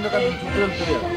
ఎందుకంటే చుట్టూ వెళ్తుంది కదా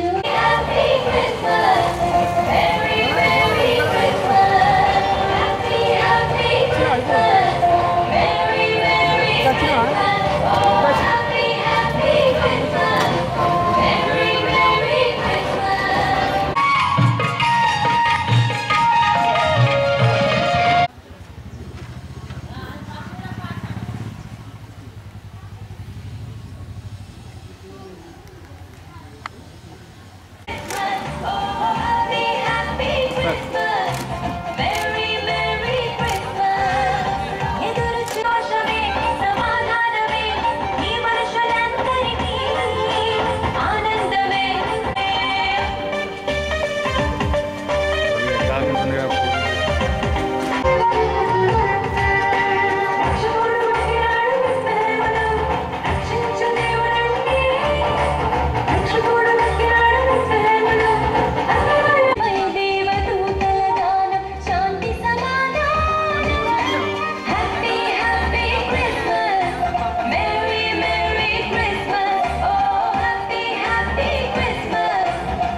శాంతి సమాధానం happy happy Christmas merry merry Christmas oh happy happy Christmas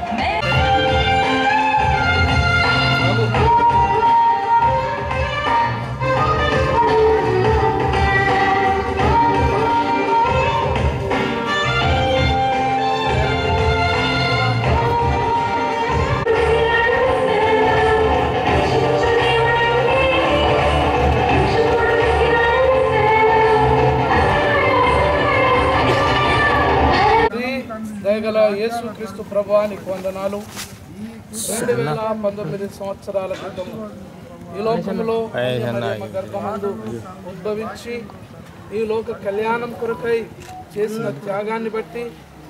తండ్రి, దయగల యేసు క్రీస్తు ప్రభానికి వందనాలు రెండు వేల పంతొమ్మిది సంవత్సరాల క్రితం ఈ లోకంలో మరియమ్మ గర్భమందు ఉద్భవించి ఈ లోక కళ్యాణం కొరకై చేసిన త్యాగాన్ని బట్టి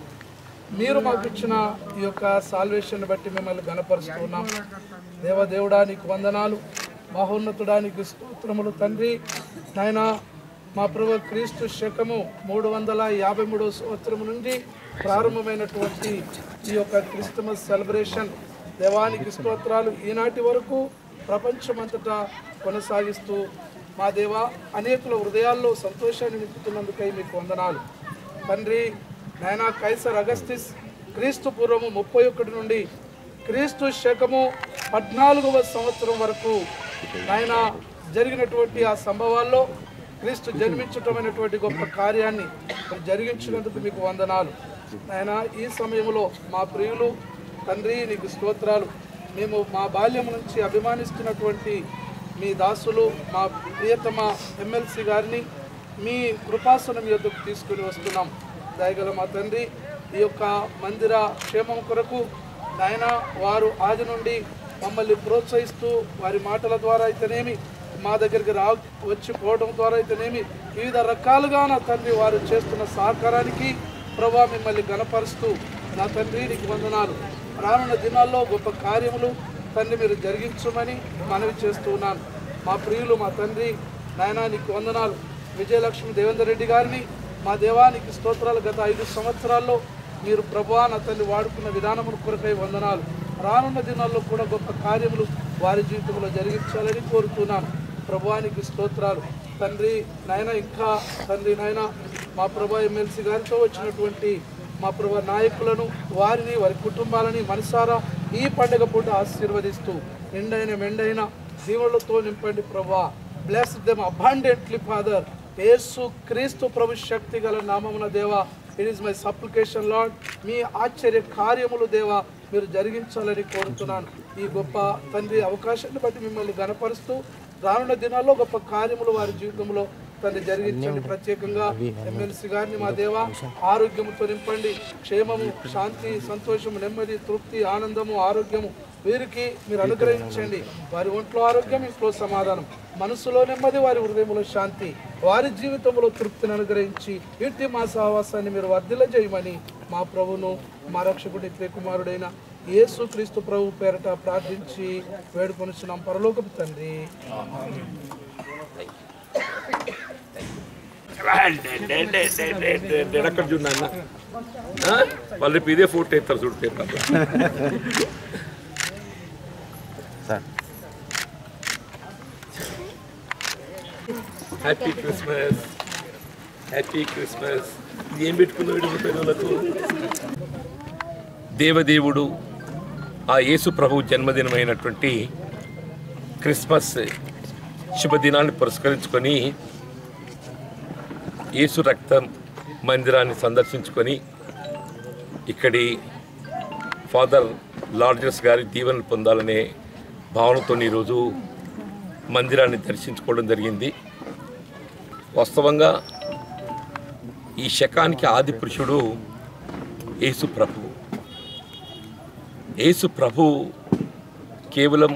మీరు మాకు ఇచ్చిన ఈ యొక్క సాల్వేషన్ బట్టి మిమ్మల్ని గణపరుస్తున్నాం దేవదేవుడా నీకు వందనాలు మహోన్నతుడానికి స్తోత్రములు తండ్రి నాయన మా ప్రభు క్రీస్తు శకము మూడు వందల యాభై మూడో సంవత్సరం నుండి ప్రారంభమైనటువంటి ఈ యొక్క క్రిస్టమస్ సెలబ్రేషన్ దేవానికి స్తోత్రాలు ఈనాటి వరకు ప్రపంచమంతటా కొనసాగిస్తూ మా దేవ అనేకుల హృదయాల్లో సంతోషాన్ని నింపుతున్నందుకై మీకు వందనాలు తండ్రి నాయన కైసర్ అగస్తిస్ క్రీస్తు పూర్వము ముప్పై ఒకటి నుండి క్రీస్తు శకము పద్నాలుగవ సంవత్సరం వరకు నాయన జరిగినటువంటి ఆ సంభవాల్లో క్రీస్తు జన్మించటమైనటువంటి గొప్ప కార్యాన్ని మరి జరిగించినందుకు మీకు వందనాలు నాయన ఈ సమయంలో మా ప్రియులు తండ్రి నీకు స్తోత్రాలు మేము మా బాల్యం నుంచి అభిమానిస్తున్నటువంటి మీ దాసులు మా ప్రియతమ ఎమ్మెల్సీ గారిని మీ కృపాసనం యొద్దకు తీసుకుని వస్తున్నాం దయగల మా తండ్రి ఈ యొక్క మందిర క్షేమం కొరకు నాయన వారు ఆది నుండి మమ్మల్ని ప్రోత్సహిస్తూ వారి మాటల ద్వారా అయితేనేమి మా దగ్గరికి రా వచ్చి పోవడం ద్వారా అయితేనేమి వివిధ రకాలుగా నా తండ్రి వారు చేస్తున్న సహకారానికి ప్రభా మిమ్మల్ని గణపరుస్తూ నా తండ్రి నీకు వందనాలు రానున్న దినాల్లో గొప్ప కార్యములు తండ్రి మీరు జరిగించమని మనవి చేస్తూ ఉన్నాను మా ప్రియులు మా తండ్రి నాయనా నీకు వందనాలు విజయలక్ష్మి దేవేందర్ రెడ్డి గారిని మా దేవానికి స్తోత్రాలు గత ఐదు సంవత్సరాల్లో మీరు ప్రభా నా తల్లి వాడుకున్న విధానమును కొరకై వందనాలు రానున్న దినాల్లో కూడా గొప్ప కార్యములు వారి జీవితంలో జరిగించాలని కోరుతున్నాను ప్రభువానికి స్తోత్రాలు తండ్రి నాయన ఇంకా తండ్రి నాయన మా ప్రభా ఎమ్మెల్సీ గారితో వచ్చినటువంటి మా ప్రభా నాయకులను వారిని వారి కుటుంబాలని మనసారా ఈ పండుగ పూట ఆశీర్వదిస్తూ నిండైన మెండైన దీవులతో నింపండి ప్రభా bless them abundantly father Yesu Kristu ప్రభు శక్తి గల నామమున దేవా it is my supplication lord మీ ఆశ్చర్య కార్యములు దేవా మీరు జరిగించాలని కోరుతున్నాను ఈ గొప్ప తండ్రి అవకాశాన్ని బట్టి మిమ్మల్ని గనపరుస్తూ రానున్న దినాల్లో గొప్ప కార్యములు వారి జీవితంలో తండ్రి జరిగించండి ప్రత్యేకంగా ఎమ్మెల్సీ గారిని మా దేవ ఆరోగ్యముతో నింపండి క్షేమము శాంతి సంతోషము నెమ్మది తృప్తి ఆనందము ఆరోగ్యము వీరికి మీరు అనుగ్రహించండి వారి ఒంట్లో ఆరోగ్యం ఇంట్లో సమాధానం మనసులో నెమ్మది వారి హృదయంలో శాంతి వారి జీవితంలో తృప్తిని అనుగ్రహించి ఇంటి మా సహవాసాన్ని మీరు వర్ధిల్ల చేయమని మా ప్రభును మా రక్షకుడి కుమారుడైన యేసు క్రీస్తు ప్రభు పేరట ప్రార్థించి వేడుకొనిచున్నాం పరలోకపు తండ్రి ఎక్కడ చూడు అన్న వాళ్ళు రేపు ఇదే ఫోటో ఎత్తారు చూడు paper happy Christmas happy Christmas ఇది ఏం పెట్టుకున్నాడు పిల్లలకు దేవదేవుడు ఆ యేసు ప్రభు జన్మదినమైనటువంటి క్రిస్మస్ శుభదినాన్ని పురస్కరించుకొని యేసు రక్తం మందిరాన్ని సందర్శించుకొని ఇక్కడి ఫాదర్ లార్జర్స్ గారి దీవెనలు పొందాలనే భావనతో ఈరోజు మందిరాన్ని దర్శించుకోవడం జరిగింది వాస్తవంగా ఈ శకానికి ఆది పురుషుడు యేసు ప్రభు యేసు ప్రభు కేవలం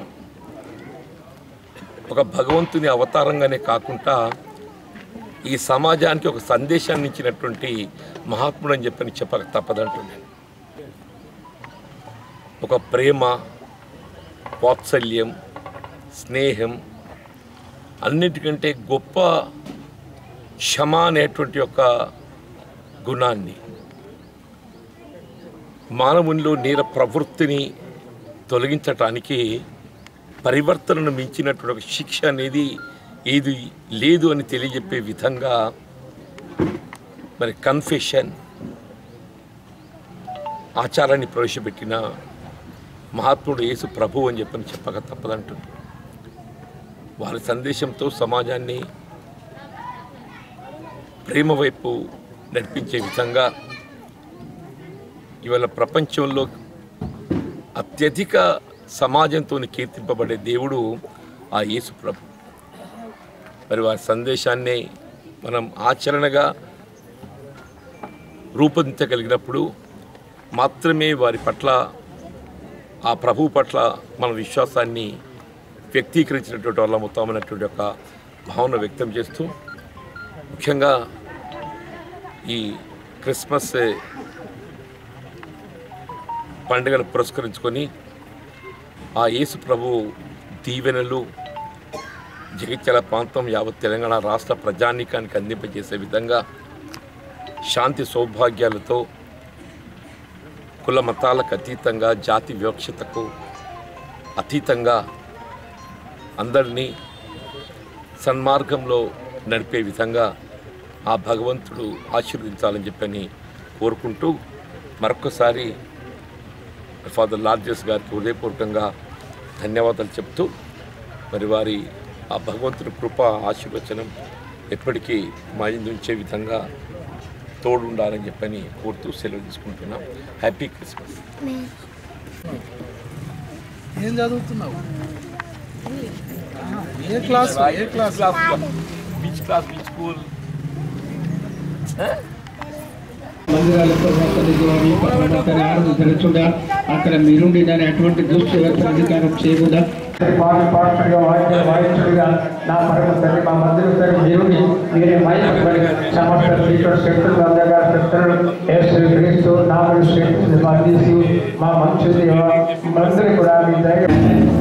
ఒక భగవంతుని అవతారంగానే కాకుండా ఈ సమాజానికి ఒక సందేశాన్ని ఇచ్చినటువంటి మహాత్ముడు అని చెప్పని చెప్పక తప్పదంటున్నాను ఒక ప్రేమ వాత్సల్యం స్నేహం అన్నిటికంటే గొప్ప క్షమ అనేటువంటి ఒక గుణాన్ని మానవునిలో నేర ప్రవృత్తిని తొలగించటానికి పరివర్తనను మించినటువంటి ఒక శిక్ష అనేది ఏది లేదు అని తెలియజెప్పే విధంగా మరి కన్ఫెషన్ ఆచారాన్ని ప్రవేశపెట్టిన మహాత్ముడు యేసు ప్రభు అని చెప్పని చెప్పక తప్పదంటుంది వారి సందేశంతో సమాజాన్ని ప్రేమ వైపు నడిపించే విధంగా ఇవాళ ప్రపంచంలో అత్యధిక సమాజంతో కీర్తింపబడే దేవుడు ఆ యేసు ప్రభు మరి వారి సందేశాన్ని మనం ఆచరణగా రూపొందించగలిగినప్పుడు మాత్రమే వారి పట్ల ఆ ప్రభు పట్ల మన విశ్వాసాన్ని వ్యక్తీకరించినటువంటి వాళ్ళం అవుతామన్నటువంటి ఒక భావన వ్యక్తం చేస్తూ ముఖ్యంగా ఈ క్రిస్మస్ పండుగను పురస్కరించుకొని ఆ యేసు ప్రభు దీవెనలు జగిత్యాల ప్రాంతం యావత్ తెలంగాణ రాష్ట్ర ప్రజానీకానికి అందింపజేసే విధంగా శాంతి సౌభాగ్యాలతో కుల మతాలకు అతీతంగా జాతి వివక్షతకు అతీతంగా అందరినీ సన్మార్గంలో నడిపే విధంగా ఆ భగవంతుడు ఆశీర్వదించాలని చెప్పని కోరుకుంటూ మరొకసారి ఫాదర్ లార్జెస్ గారికి హృదయపూర్వకంగా ధన్యవాదాలు చెప్తూ మరి వారి ఆ భగవంతుని కృప ఆశీర్వచనం ఎప్పటికీ మా ఇందు ఉంచే విధంగా తోడు ఉండాలని చెప్పని కోరుతూ సెలవు తీసుకుంటున్నాం హ్యాపీ క్రిస్మస్ ఏం చదువుతున్నావు ఏ క్లాస్ ఏ class beach class beach school మందిరాలతో సన్నిధి వారి పరమాత్మని ఆరాధించకుండా అక్కడ మీరుండి దాని అటువంటి దుష్ట వ్యక్తి అధికారం చేయకుండా పాట పాటగా వాయిద్యం వాయించుడుగా నా పరమ తండ్రి మా మందిరం తండ్రి మీరుండి మీరే వాయించబడి సమస్త శ్రీకర శక్తులు అందగా శక్తులు యేసు క్రీస్తు నామని శ్రీకృష్ణ మధ్యసి మా మంచి మందిని కూడా మీ ధైర్యం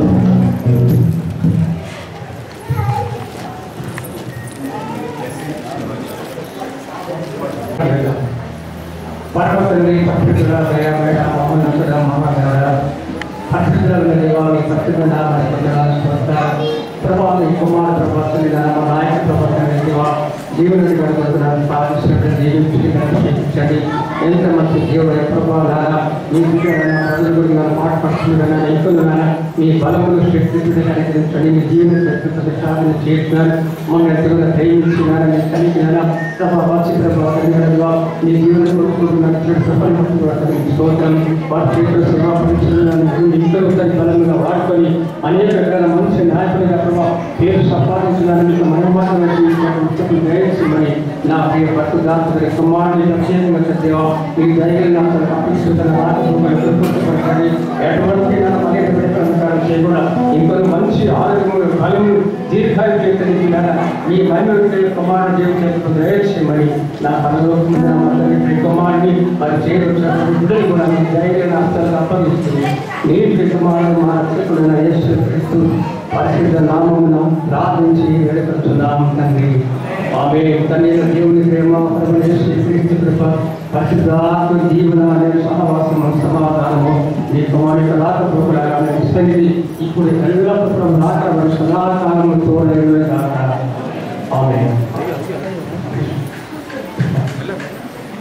పరమతండ్రి పరిశుద్ధుల దయామేడ మహోన్నతుడ మహాగణుడ పరిశుద్ధుల దేవాన్ని పరిశుద్ధ నామని పొందడాలి స్వస్థ ప్రభావం కుమార ప్రభావం నామ నాయక ప్రభావం దేవా జీవన గడుపుతున్నాను పాటిస్తున్నట్టు జీవించండి ఎంత మంచి జీవుడు ప్రభావాల మీ బిడ్డలైన ప్రజల గురించి మాట్లాడుతున్నాను ఎంకున్నాను మీ బలములు శక్తిని కనికరించండి మీ జీవన శక్తితో సాధన చేస్తున్నారు మమ్మల్ని ఎదురుగా దయించినారు మీ కలిగినారా ప్రభా వాచి ప్రభావ మీ జీవన కొడుకుంటున్నట్టు ప్రపంచం స్తోత్రం వారి చేతులు సేవాపరించున్నాను ఇంట్లో దాని బలంగా వాడుకొని అనేక రకాల మనిషి నాయకులుగా ప్రభావ పేరు సంపాదించున్నాను మీకు మనమాటం ముఖ్యమంత్రి దయచేయమని నా ప్రియ పట్టుదాతుడి కుమారుని ప్రత్యేకంగా దేవా మీ ధైర్యం నాకు పంపిస్తున్న వాటిని ఎటువంటి నా అనేక పెట్టాలని చేయకుండా ఇంకొక మంచి ఆరోగ్యములు బలము దీర్ఘాయు చేతనికినారా ఈ మహిళ కుమారుడు జీవితం దయచేయమని నా పరలోకమైన కుమారుని మరి చేయవచ్చిన బిడ్డలు కూడా మీ ధైర్యం అర్థాలు అప్పగిస్తుంది నేను కుమారుడు మా రక్షకుడైన యేసు క్రీస్తు పరిశుద్ధ నామమున ప్రార్థించి వేడుకొచ్చున్నాం తండ్రి ఆమె తండ్రి దేవుని ప్రేమ పరమేశ్వరి క్రీస్తు కృప పరిశుద్ధాత్మ జీవన అనే సహవాసము సమాధానము నీ కుమారుడు రాకపోకలాగా ఇస్తుంది ఇప్పుడు ఎల్లప్పుడూ రాక సదాకాలము తోడైన కాక ఆమె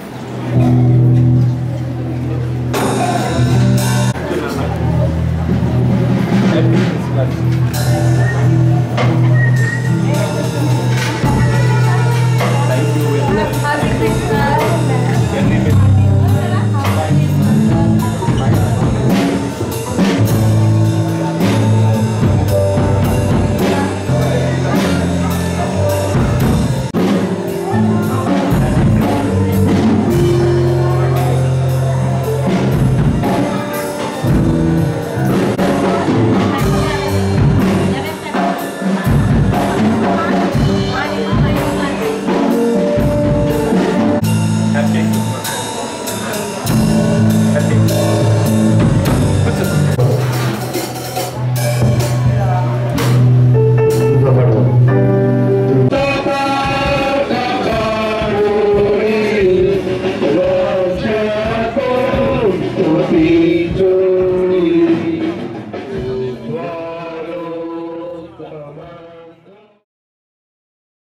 గారికి